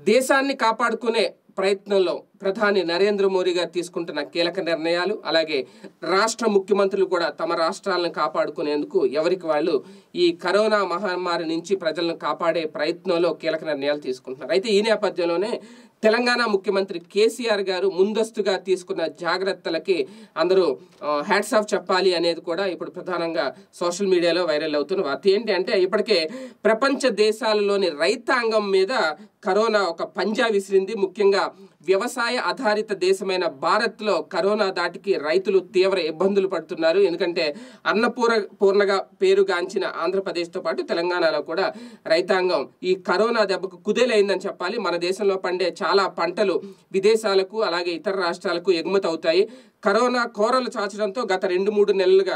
దేశాన్ని కాపాడుకునే ప్రయత్నంలో ప్రధాని నరేంద్ర మోడీ గారు తీసుకుంటున్న కీలక నిర్ణయాలు అలాగే రాష్ట్ర ముఖ్యమంత్రులు కూడా తమ రాష్ట్రాలను కాపాడుకునేందుకు ఎవరికి వాళ్ళు ఈ కరోనా మహమ్మారి నుంచి ప్రజలను కాపాడే ప్రయత్నంలో కీలక నిర్ణయాలు తీసుకుంటున్నారు అయితే ఈ నేపథ్యంలోనే తెలంగాణ ముఖ్యమంత్రి కేసీఆర్ గారు ముందస్తుగా తీసుకున్న జాగ్రత్తలకి అందరూ హ్యాట్స్ ఆఫ్ చెప్పాలి అనేది కూడా ఇప్పుడు ప్రధానంగా సోషల్ మీడియాలో వైరల్ అవుతున్న వార్త ఏంటి అంటే ఇప్పటికే ప్రపంచ దేశాలలోని రైతాంగం మీద కరోనా ఒక పంజా విసిరింది ముఖ్యంగా వ్యవసాయ ఆధారిత దేశమైన భారత్లో కరోనా దాటికి రైతులు తీవ్ర ఇబ్బందులు పడుతున్నారు ఎందుకంటే అన్నపూర పూర్ణగా పేరుగాంచిన ఆంధ్రప్రదేశ్తో పాటు తెలంగాణలో కూడా రైతాంగం ఈ కరోనా దెబ్బకు కుదేలైందని చెప్పాలి మన దేశంలో పండే చాలా పంటలు విదేశాలకు అలాగే ఇతర రాష్ట్రాలకు ఎగుమతి అవుతాయి కరోనా కోరలు చాచడంతో గత రెండు మూడు నెలలుగా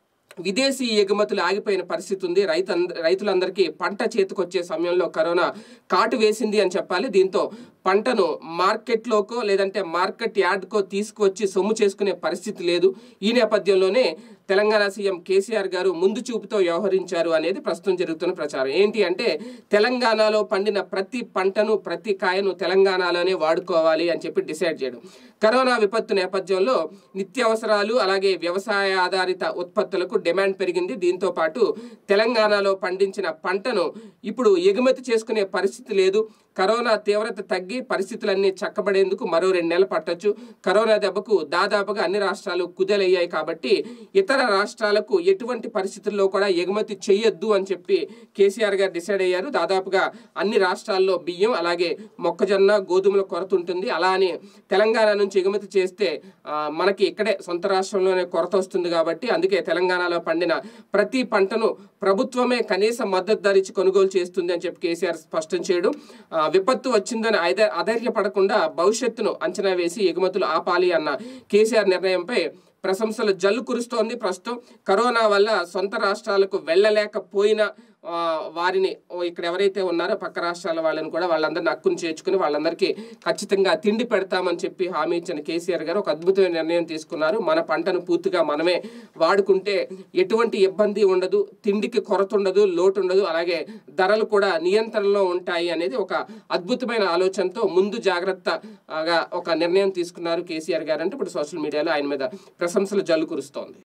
విదేశీ ఎగుమతులు ఆగిపోయిన పరిస్థితి ఉంది రైతు రైతులందరికీ పంట చేతికొచ్చే సమయంలో కరోనా కాటు వేసింది అని చెప్పాలి దీంతో పంటను మార్కెట్లోకో లేదంటే మార్కెట్ యార్డ్కో తీసుకువచ్చి సొమ్ము చేసుకునే పరిస్థితి లేదు ఈ నేపథ్యంలోనే తెలంగాణ సీఎం కేసీఆర్ గారు ముందు చూపుతో వ్యవహరించారు అనేది ప్రస్తుతం జరుగుతున్న ప్రచారం ఏంటి అంటే తెలంగాణలో పండిన ప్రతి పంటను ప్రతి కాయను తెలంగాణలోనే వాడుకోవాలి అని చెప్పి డిసైడ్ చేయడం కరోనా విపత్తు నేపథ్యంలో నిత్యావసరాలు అలాగే వ్యవసాయ ఆధారిత ఉత్పత్తులకు డిమాండ్ పెరిగింది దీంతో పాటు తెలంగాణలో పండించిన పంటను ఇప్పుడు ఎగుమతి చేసుకునే పరిస్థితి లేదు కరోనా తీవ్రత తగ్గి పరిస్థితులన్నీ చక్కబడేందుకు మరో రెండు నెలలు పట్టొచ్చు కరోనా దెబ్బకు దాదాపుగా అన్ని రాష్ట్రాలు కుదేలయ్యాయి కాబట్టి ఇతర రాష్ట్రాలకు ఎటువంటి పరిస్థితుల్లో కూడా ఎగుమతి చేయొద్దు అని చెప్పి కేసీఆర్ గారు డిసైడ్ అయ్యారు దాదాపుగా అన్ని రాష్ట్రాల్లో బియ్యం అలాగే మొక్కజొన్న గోధుమల కొరత ఉంటుంది అలా అని తెలంగాణ నుంచి ఎగుమతి చేస్తే ఆ, మనకి ఇక్కడే సొంత రాష్ట్రంలోనే కొరత వస్తుంది కాబట్టి అందుకే తెలంగాణలో పండిన ప్రతి పంటను ప్రభుత్వమే కనీస మద్దతు ధర ఇచ్చి కొనుగోలు చేస్తుంది అని చెప్పి కేసీఆర్ స్పష్టం చేయడం ఆ, విపత్తు వచ్చిందని అధై అధైర్యపడకుండా భవిష్యత్తును అంచనా వేసి ఎగుమతులు ఆపాలి అన్న కేసీఆర్ నిర్ణయంపై ప్రశంసలు జల్లు కురుస్తోంది ప్రస్తుతం కరోనా వల్ల సొంత రాష్ట్రాలకు వెళ్ళలేకపోయిన ఆ, వారిని ఓ ఇక్కడ ఎవరైతే ఉన్నారో పక్క రాష్ట్రాల వాళ్ళని కూడా వాళ్ళందరిని హక్కును చేర్చుకుని వాళ్ళందరికీ ఖచ్చితంగా తిండి పెడతామని చెప్పి హామీ ఇచ్చిన కేసీఆర్ గారు ఒక అద్భుతమైన నిర్ణయం తీసుకున్నారు మన పంటను పూర్తిగా మనమే వాడుకుంటే ఎటువంటి ఇబ్బంది ఉండదు తిండికి కొరత ఉండదు లోటు ఉండదు అలాగే ధరలు కూడా నియంత్రణలో ఉంటాయి అనేది ఒక అద్భుతమైన ఆలోచనతో ముందు జాగ్రత్తగా ఒక నిర్ణయం తీసుకున్నారు కేసీఆర్ గారు అంటే ఇప్పుడు సోషల్ మీడియాలో ఆయన మీద ప్రశంసలు జల్లు కురుస్తోంది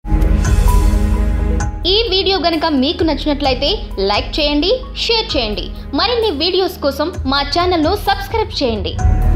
ఈ వీడియో గనుక మీకు నచ్చినట్లయితే లైక్ చేయండి షేర్ చేయండి మరిన్ని వీడియోస్ కోసం మా ఛానల్ను సబ్స్క్రైబ్ చేయండి